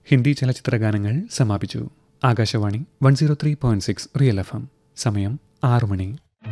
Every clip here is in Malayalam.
ഹിന്ദി ചലച്ചിത്ര ഗാനങ്ങൾ സമാപിച്ചു Akashvani one zero three point six real F M സമയം ആറു മണി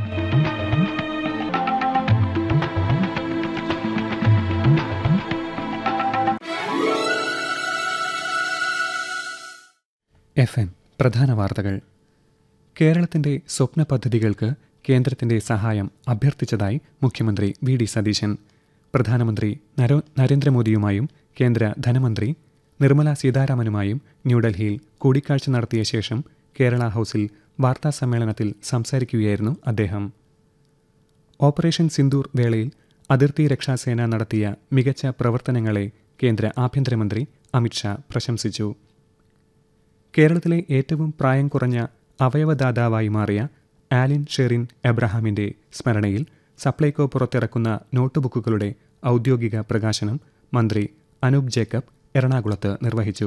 എഫ് എം പ്രധാന വാർത്തകൾ കേരളത്തിന്റെ സ്വപ്ന പദ്ധതികൾക്ക് കേന്ദ്രത്തിന്റെ സഹായം അഭ്യർത്ഥിച്ചതായി മുഖ്യമന്ത്രി വി ഡി സതീശൻ പ്രധാനമന്ത്രി നരോ നരേന്ദ്രമോദിയുമായും കേന്ദ്ര ധനമന്ത്രി നിർമ്മല സീതാരാമനുമായും ന്യൂഡൽഹിയിൽ കൂടിക്കാഴ്ച നടത്തിയ ശേഷം കേരള ഹൌസിൽ വാർത്താ സമ്മേളനത്തിൽ സംസാരിക്കുകയായിരുന്നു അദ്ദേഹം ഓപ്പറേഷൻ സിന്ദൂർ വേളയിൽ അതിർത്തി രക്ഷാസേന നടത്തിയ മികച്ച പ്രവർത്തനങ്ങളെ കേന്ദ്ര ആഭ്യന്തരമന്ത്രി അമിത്ഷാ പ്രശംസിച്ചു കേരളത്തിലെ ഏറ്റവും പ്രായം കുറഞ്ഞ അവയവദാതാവായി മാറിയ ആലിൻ ഷെറിൻ എബ്രഹാമിന്റെ സ്മരണയിൽ സപ്ലൈകോ പുറത്തിറക്കുന്ന നോട്ടുബുക്കുകളുടെ ഔദ്യോഗിക പ്രകാശനം മന്ത്രി അനൂപ് ജേക്കബ് എറണാകുളത്ത് നിർവഹിച്ചു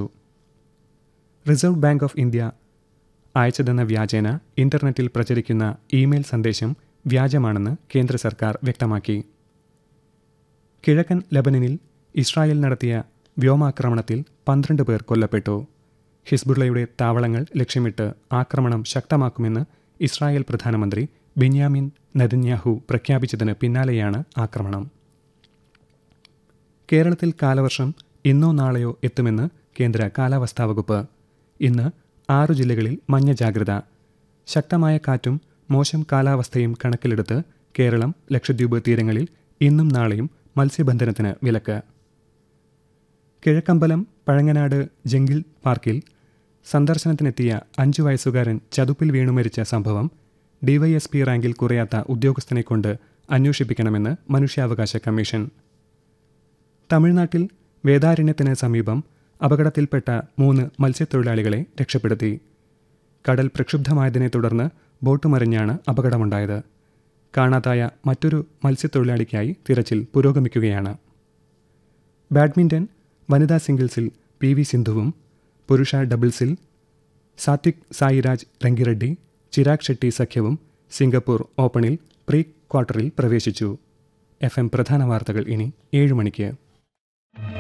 റിസർവ് ബാങ്ക് ഓഫ് ഇന്ത്യ അയച്ചതെന്ന വ്യാജേന ഇന്റർനെറ്റിൽ പ്രചരിക്കുന്ന ഇമെയിൽ സന്ദേശം വ്യാജമാണെന്ന് കേന്ദ്ര സർക്കാർ വ്യക്തമാക്കി കിഴക്കൻ ലബനനിൽ ഇസ്രായേൽ നടത്തിയ വ്യോമാക്രമണത്തിൽ പന്ത്രണ്ട് പേർ കൊല്ലപ്പെട്ടു ഹിസ്ബുള്ളയുടെ താവളങ്ങൾ ലക്ഷ്യമിട്ട് ആക്രമണം ശക്തമാക്കുമെന്ന് ഇസ്രായേൽ പ്രധാനമന്ത്രി ബെന്യാമിൻ നെതന്യാഹു പ്രഖ്യാപിച്ചതിന് പിന്നാലെയാണ് ആക്രമണം കേരളത്തിൽ കാലവർഷം ഇന്നോ നാളെയോ എത്തുമെന്ന് കേന്ദ്ര കാലാവസ്ഥാ വകുപ്പ് ഇന്ന് ആറു ജില്ലകളിൽ മഞ്ഞ ജാഗ്രത ശക്തമായ കാറ്റും മോശം കാലാവസ്ഥയും കണക്കിലെടുത്ത് കേരളം ലക്ഷദ്വീപ് തീരങ്ങളിൽ ഇന്നും നാളെയും മത്സ്യബന്ധനത്തിന് വിലക്ക് കിഴക്കമ്പലം പഴങ്ങനാട് ജംഗിൾ പാർക്കിൽ സന്ദർശനത്തിനെത്തിയ അഞ്ചു വയസ്സുകാരൻ ചതുപ്പിൽ വീണു മരിച്ച സംഭവം ഡിവൈഎസ്പി റാങ്കിൽ കുറയാത്ത ഉദ്യോഗസ്ഥനെ കൊണ്ട് അന്വേഷിപ്പിക്കണമെന്ന് മനുഷ്യാവകാശ കമ്മീഷൻ തമിഴ്നാട്ടിൽ വേദാരണ്യത്തിന് സമീപം അപകടത്തിൽപ്പെട്ട മൂന്ന് മത്സ്യത്തൊഴിലാളികളെ രക്ഷപ്പെടുത്തി കടൽ പ്രക്ഷുബ്ധമായതിനെ തുടർന്ന് ബോട്ട് മറിഞ്ഞാണ് അപകടമുണ്ടായത് കാണാതായ മറ്റൊരു മത്സ്യത്തൊഴിലാളിക്കായി തിരച്ചിൽ പുരോഗമിക്കുകയാണ് ബാഡ്മിന്റൺ വനിതാ സിംഗിൾസിൽ പി വി സിന്ധുവും പുരുഷ ഡബിൾസിൽ സാത്വിക് സായിരാജ് രംഗിറെഡ്ഡി ചിരാഗ് ഷെട്ടി സഖ്യവും സിംഗപ്പൂർ ഓപ്പണിൽ പ്രീ ക്വാർട്ടറിൽ പ്രവേശിച്ചു എഫ് എം പ്രധാന വാർത്തകൾ ഇനി ഏഴ് മണിക്ക്